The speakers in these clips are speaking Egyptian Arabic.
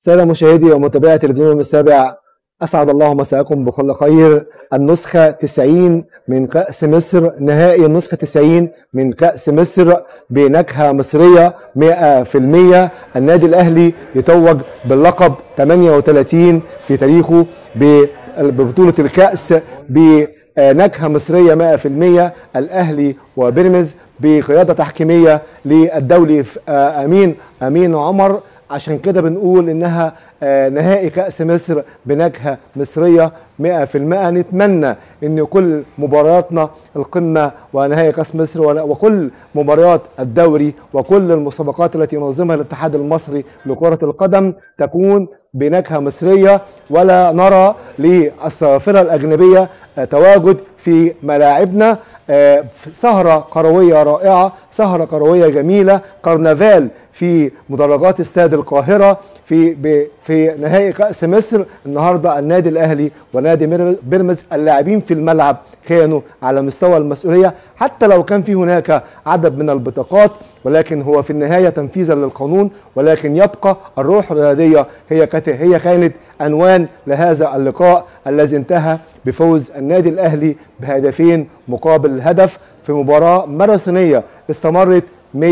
سادة مشاهدي ومتابعي تلفزيون يوم السابع أسعد الله مساءكم بكل خير النسخة 90 من كأس مصر نهائي النسخة 90 من كأس مصر بنكهة مصرية 100% النادي الأهلي يتوج باللقب 38 في تاريخه ببطولة الكأس بنكهة مصرية 100% الأهلي وبيراميدز بقيادة تحكيمية للدولي أمين أمين عمر عشان كده بنقول انها نهائي كأس مصر بنكهة مصرية 100% نتمنى ان كل مبارياتنا القمة ونهائي كأس مصر وكل مباريات الدوري وكل المسابقات التي ينظمها الاتحاد المصري لكرة القدم تكون بنكهة مصرية ولا نرى للصافرة الأجنبية تواجد في ملاعبنا سهرة كروية رائعة سهرة كروية جميلة كرنفال في مدرجات استاد القاهرة في في نهائي كأس مصر النهارده النادي الأهلي ونادي بيراميدز اللاعبين في الملعب كانوا على مستوى المسؤولية حتى لو كان في هناك عدد من البطاقات ولكن هو في النهاية تنفيذا للقانون ولكن يبقى الروح الرياضية هي هي كانت عنوان لهذا اللقاء الذي انتهى بفوز النادي الأهلي بهدفين مقابل هدف في مباراة ماراثونية استمرت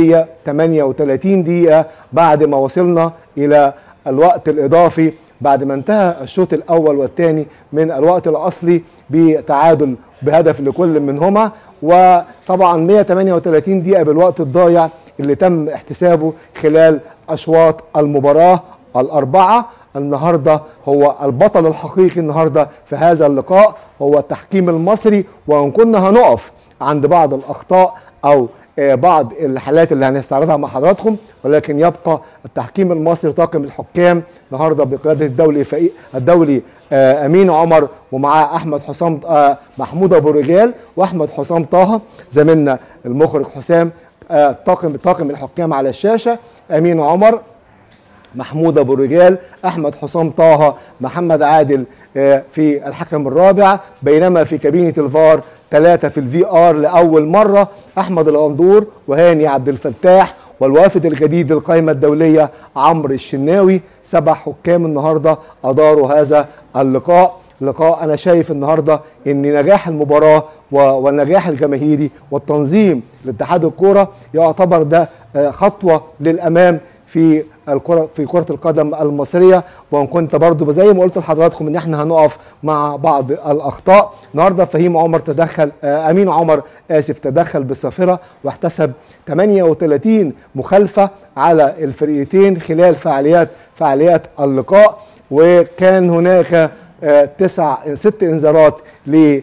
138 دقيقة بعد ما وصلنا إلى الوقت الإضافي بعد ما انتهى الشوط الأول والثاني من الوقت الأصلي بتعادل بهدف لكل منهما وطبعا 138 دقيقة بالوقت الضايع اللي تم احتسابه خلال أشواط المباراة الأربعة النهاردة هو البطل الحقيقي النهاردة في هذا اللقاء هو التحكيم المصري وإن كنا هنقف عند بعض الأخطاء أو بعض الحالات اللي هنستعرضها مع حضراتكم ولكن يبقى التحكيم المصري طاقم الحكام النهارده بقياده الدولي فقي الدولي امين عمر ومعاه احمد حسام محمود ابو رجال واحمد حسام طه زميلنا المخرج حسام طاقم طاقم الحكام على الشاشه امين عمر محمود ابو الرجال احمد حسام طه محمد عادل في الحكم الرابع بينما في كابينه الفار ثلاثه في الفي ار لاول مره احمد الغندور وهاني عبد الفتاح والوافد الجديد للقائمه الدوليه عمرو الشناوي سبع حكام النهارده اداروا هذا اللقاء لقاء انا شايف النهارده ان نجاح المباراه والنجاح الجماهيري والتنظيم لاتحاد الكوره يعتبر ده خطوه للامام في الكرة في كرة القدم المصرية وان كنت برضو زي ما قلت لحضراتكم ان احنا هنقف مع بعض الاخطاء النهارده فهيم عمر تدخل امين عمر اسف تدخل بالصافرة واحتسب 38 مخالفة على الفريقين خلال فعاليات فعاليات اللقاء وكان هناك تسع ست انذارات ل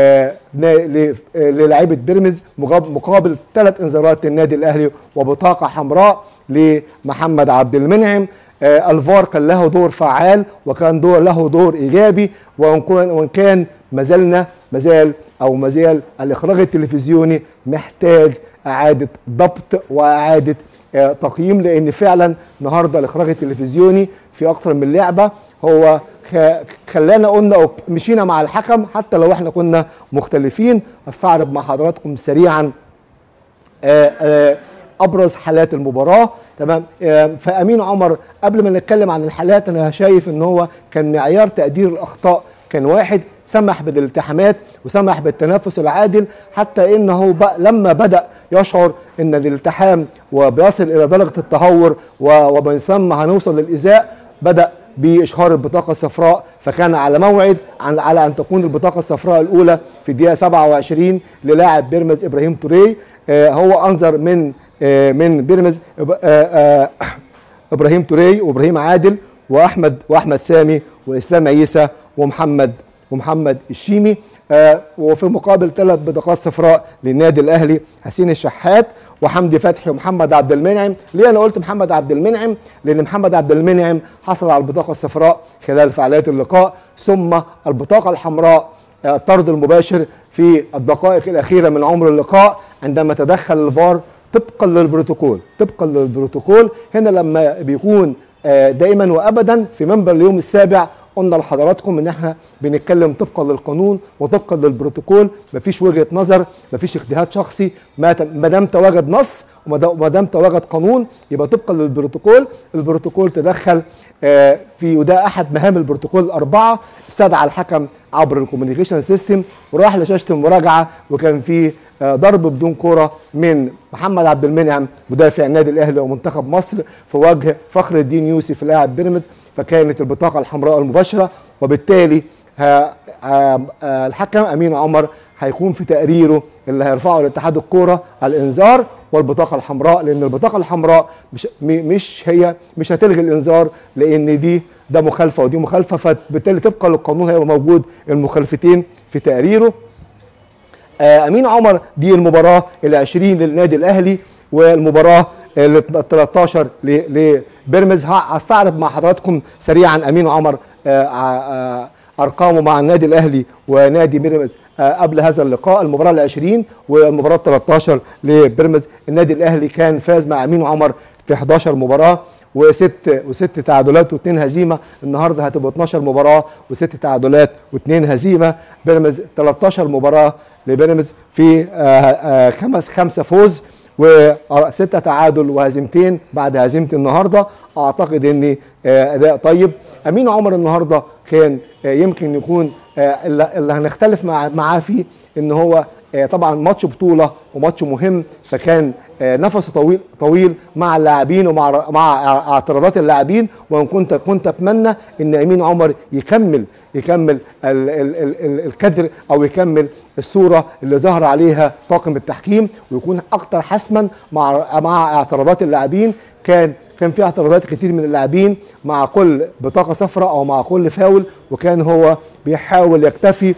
للاعيبه بيراميدز مقابل ثلاث انذارات للنادي الاهلي وبطاقه حمراء لمحمد عبد المنعم آه الفار كان له دور فعال وكان دور له دور ايجابي وان كان ما زلنا مازال او مازال الاخراج التلفزيوني محتاج اعاده ضبط واعاده آه تقييم لان فعلا النهارده الاخراج التلفزيوني في اكثر من لعبه هو خلانا قلنا مشينا مع الحكم حتى لو احنا كنا مختلفين استعرض مع حضراتكم سريعا آآ آآ ابرز حالات المباراه تمام فامين عمر قبل ما نتكلم عن الحالات انا شايف ان هو كان معيار تقدير الاخطاء كان واحد سمح بالالتحامات وسمح بالتنافس العادل حتى انه لما بدا يشعر ان الالتحام وبيصل الى درجه التهور ومن ثم هنوصل للايذاء بدا باشهار البطاقه الصفراء فكان على موعد عن على ان تكون البطاقه الصفراء الاولى في الدقيقه 27 للاعب بيراميدز ابراهيم توريه آه هو انظر من آه من بيراميدز آه ابراهيم توريه وابراهيم عادل واحمد واحمد سامي واسلام عيسى ومحمد ومحمد الشيمي آه وفي المقابل ثلاث بطاقات صفراء للنادي الاهلي حسين الشحات وحمدي فتحي ومحمد عبد المنعم ليه انا قلت محمد عبد المنعم لان محمد عبد المنعم حصل على البطاقه الصفراء خلال فعاليات اللقاء ثم البطاقه الحمراء الطرد المباشر في الدقائق الاخيره من عمر اللقاء عندما تدخل الفار طبقا للبروتوكول طبقا للبروتوكول هنا لما بيكون دائما وابدا في منبر اليوم السابع قلنا لحضراتكم ان احنا بنتكلم طبقا للقانون وطبقا للبروتوكول مفيش وجهه نظر مفيش اجتهاد شخصي ما ت- ما دام تواجد نص وما دا- وما دام تواجد قانون يبقى طبقا للبروتوكول البروتوكول تدخل آه، في وده احد مهام البروتوكول الاربعه استدعى الحكم عبر الكوميونيكيشن سيستم وراح لشاشه المراجعه وكان في آه، ضرب بدون كره من محمد عبد المنعم مدافع النادي الاهلي ومنتخب مصر في وجه فخر الدين يوسف لاعب بيراميدز فكانت البطاقه الحمراء المباشره وبالتالي ها ها آه، الحكم امين عمر هيكون في تقريره اللي هيرفعه لاتحاد الكوره الانذار والبطاقه الحمراء لان البطاقه الحمراء مش م- مش هي مش هتلغي الانذار لان دي ده مخالفه ودي مخالفه فبالتالي طبقا للقانون هيبقى موجود المخالفتين في تقريره آه، امين عمر دي المباراه ال20 للنادي الاهلي والمباراه ال 13 ل- لبيراميدز ه- هستعرض مع حضراتكم سريعا امين عمر آه، آه، ارقامه مع النادي الاهلي ونادي بيراميدز آه، قبل هذا اللقاء المباراه ال20 والمباراه 13 لبيراميدز النادي الاهلي كان فاز مع امين عمر في 11 مباراه وست وست تعادلات واثنين هزيمه النهارده هتبقى 12 مباراه وست تعادلات واثنين هزيمه بيراميدز 13 مباراه لبيراميدز في آه، آه، خمس خمسه فوز وستة تعادل وهزيمتين بعد هزيمة النهاردة أعتقد أن آه، أداء طيب أمين عمر النهاردة كان آه، يمكن يكون آه، اللي اللي هنختلف مع معاه فيه ان هو آه، طبعا ماتش بطوله وماتش مهم فكان آه، نفسه طويل طويل مع اللاعبين ومع مع اعتراضات اللاعبين وان كنت كنت اتمنى ان امين عمر يكمل يكمل ال ال ال ال الكادر او يكمل الصوره اللي ظهر عليها طاقم التحكيم ويكون اكتر حسما مع مع اعتراضات اللاعبين كان كان في اعتراضات كتير من اللاعبين مع كل بطاقه صفراء او مع كل فاول وكان هو بيحاول يكتفي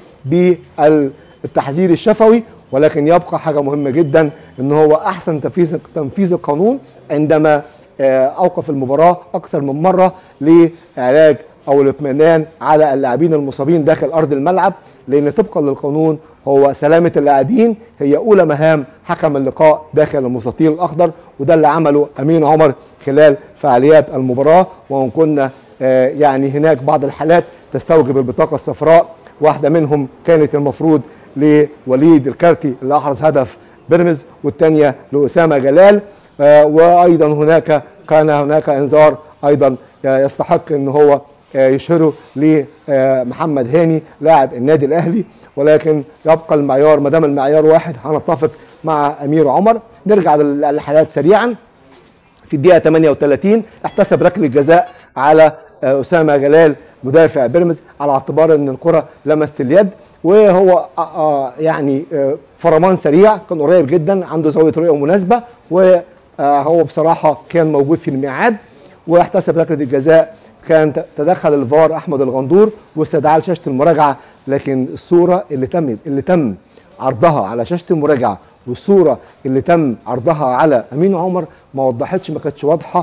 بالتحذير الشفوي ولكن يبقى حاجه مهمه جدا ان هو احسن تنفيذ تنفيذ القانون عندما آه، اوقف المباراه اكثر من مره لعلاج او الاطمئنان على اللاعبين المصابين داخل ارض الملعب لان طبقا للقانون هو سلامه اللاعبين هي اولى مهام حكم اللقاء داخل المستطيل الاخضر وده اللي عمله امين عمر خلال فعاليات المباراه وان كنا آه، يعني هناك بعض الحالات تستوجب البطاقه الصفراء واحده منهم كانت المفروض لوليد الكارتي اللي احرز هدف بيراميدز والثانيه لاسامه جلال آه، وايضا هناك كان هناك انذار ايضا آه، يستحق ان هو آه، يشهره لمحمد هاني لاعب النادي الاهلي ولكن يبقى المعيار ما دام المعيار واحد هنتفق مع امير عمر نرجع لل- للحالات سريعا في الدقيقة 38 احتسب ركلة جزاء على آه، أسامة جلال مدافع بيراميدز على اعتبار ان الكرة لمست اليد وهو آه، آه، يعني آه، فرمان سريع كان قريب جدا عنده زاوية رؤية مناسبة وهو بصراحة كان موجود في الميعاد واحتسب ركلة الجزاء كان ت- تدخل الفار احمد الغندور واستدعاه لشاشة المراجعة لكن الصورة اللي تم اللي تم عرضها على شاشه المراجعه والصوره اللي تم عرضها على امين عمر ما وضحتش ما كانتش واضحه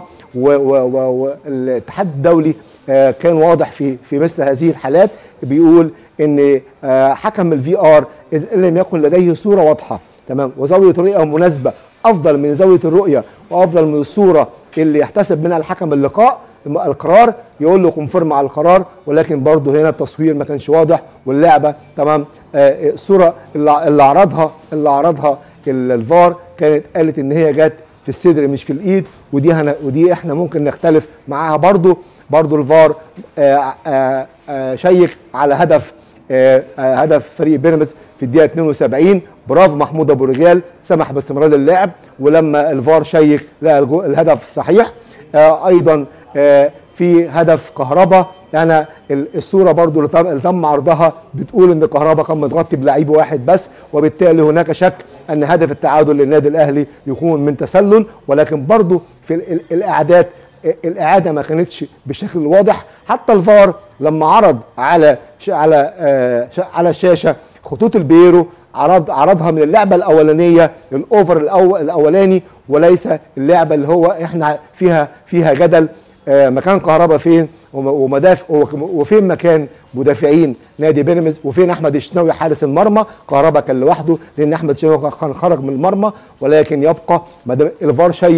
والاتحاد الدولي آه، كان واضح في في مثل هذه الحالات بيقول ان آه، حكم الفي ار اذا لم يكن لديه صوره واضحه تمام وزاويه رؤيه مناسبه افضل من زاويه الرؤيه وافضل من الصوره اللي يحتسب منها الحكم اللقاء الم- القرار يقول له كونفيرم على القرار ولكن برضه هنا التصوير ما كانش واضح واللعبه تمام آه، الصوره اللي اللي عرضها اللي عرضها ال- الفار كانت قالت ان هي جت في الصدر مش في الايد ودي هنا ودي احنا ممكن نختلف معاها برضه برضه الفار آه، آه، آه، شيك على هدف آه، آه، هدف فريق بيراميدز في الدقيقه 72 برافو محمود ابو رجال سمح باستمرار اللعب ولما الفار شيك لقى الجو- الهدف صحيح آه، ايضا آه، في هدف كهربا انا ال- الصوره برضو اللي تم- اللي تم عرضها بتقول ان كهربا كان متغطي بلعيب واحد بس وبالتالي هناك شك ان هدف التعادل للنادي الاهلي يكون من تسلل ولكن برضو في ال- ال- الاعداد الاعاده ما كانتش بالشكل الواضح حتى الفار لما عرض على ش على آه ش على الشاشه خطوط البيرو عرض عرضها من اللعبه الاولانيه الاوفر الأول الاولاني وليس اللعبه اللي هو احنا فيها فيها جدل آه مكان كهربا فين وم- ومدافع وفين مكان مدافعين نادي بيراميدز وفين احمد الشناوي حارس المرمى كهربا كان لوحده لان احمد الشناوي كان خرج من المرمى ولكن يبقى ما دام الفار شيك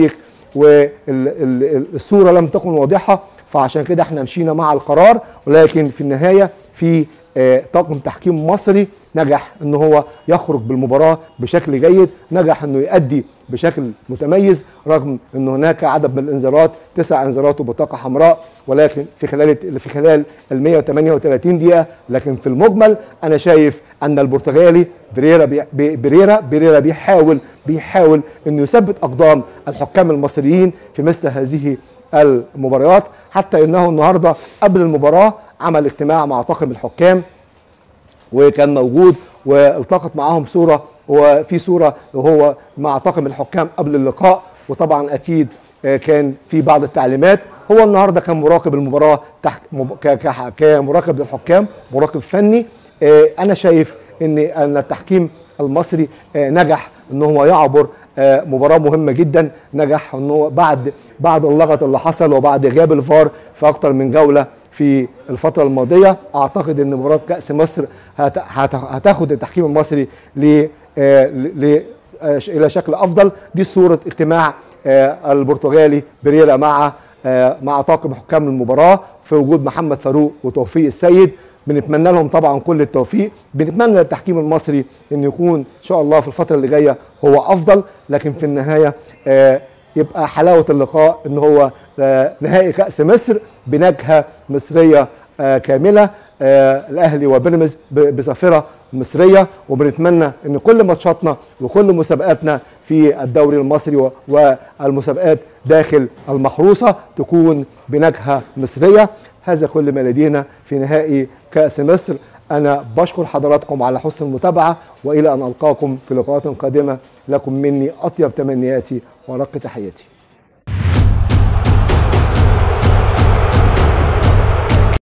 والصوره لم تكن واضحه فعشان كده احنا مشينا مع القرار ولكن في النهايه في آه، طاقم تحكيم مصري نجح ان هو يخرج بالمباراه بشكل جيد نجح انه يؤدي بشكل متميز رغم ان هناك عدد من الانذارات تسع انذارات وبطاقه حمراء ولكن في خلال في خلال ال 138 دقيقه لكن في المجمل انا شايف ان البرتغالي بريرا بي بي- بريرا بريرا بيحاول بيحاول انه يثبت اقدام الحكام المصريين في مثل هذه المباريات حتى انه النهارده قبل المباراه عمل اجتماع مع طاقم الحكام وكان موجود والتقط معاهم صوره وفي صوره وهو مع طاقم الحكام قبل اللقاء وطبعا اكيد آه، كان في بعض التعليمات هو النهارده كان مراقب المباراه تحت مب- ك- ك- كمراقب للحكام مراقب فني آه، انا شايف ان ان التحكيم المصري آه، نجح ان هو يعبر آه، مباراه مهمه جدا نجح ان هو بعد بعد اللغط اللي حصل وبعد غياب الفار في اكتر من جوله في الفتره الماضيه اعتقد ان مباراه كاس مصر هت- هت- هتاخد التحكيم المصري ل آه، ل- آه، الى شكل افضل دي صوره اجتماع آه، البرتغالي بريرا مع آه، مع طاقم حكام المباراه في وجود محمد فاروق وتوفيق السيد بنتمنى لهم طبعا كل التوفيق بنتمنى للتحكيم المصري ان يكون ان شاء الله في الفتره اللي جايه هو افضل لكن في النهايه آه، يبقى حلاوه اللقاء ان هو آه، نهائي كاس مصر بنكهه مصريه آه، كامله آه، الاهلي وبيراميدز ب- بصافره مصريه وبنتمنى ان كل ماتشاتنا وكل مسابقاتنا في الدوري المصري و- والمسابقات داخل المحروسه تكون بنكهه مصريه هذا كل ما لدينا في نهائي كاس مصر انا بشكر حضراتكم على حسن المتابعه والى ان القاكم في لقاءات قادمه لكم مني اطيب تمنياتي ورق تحياتي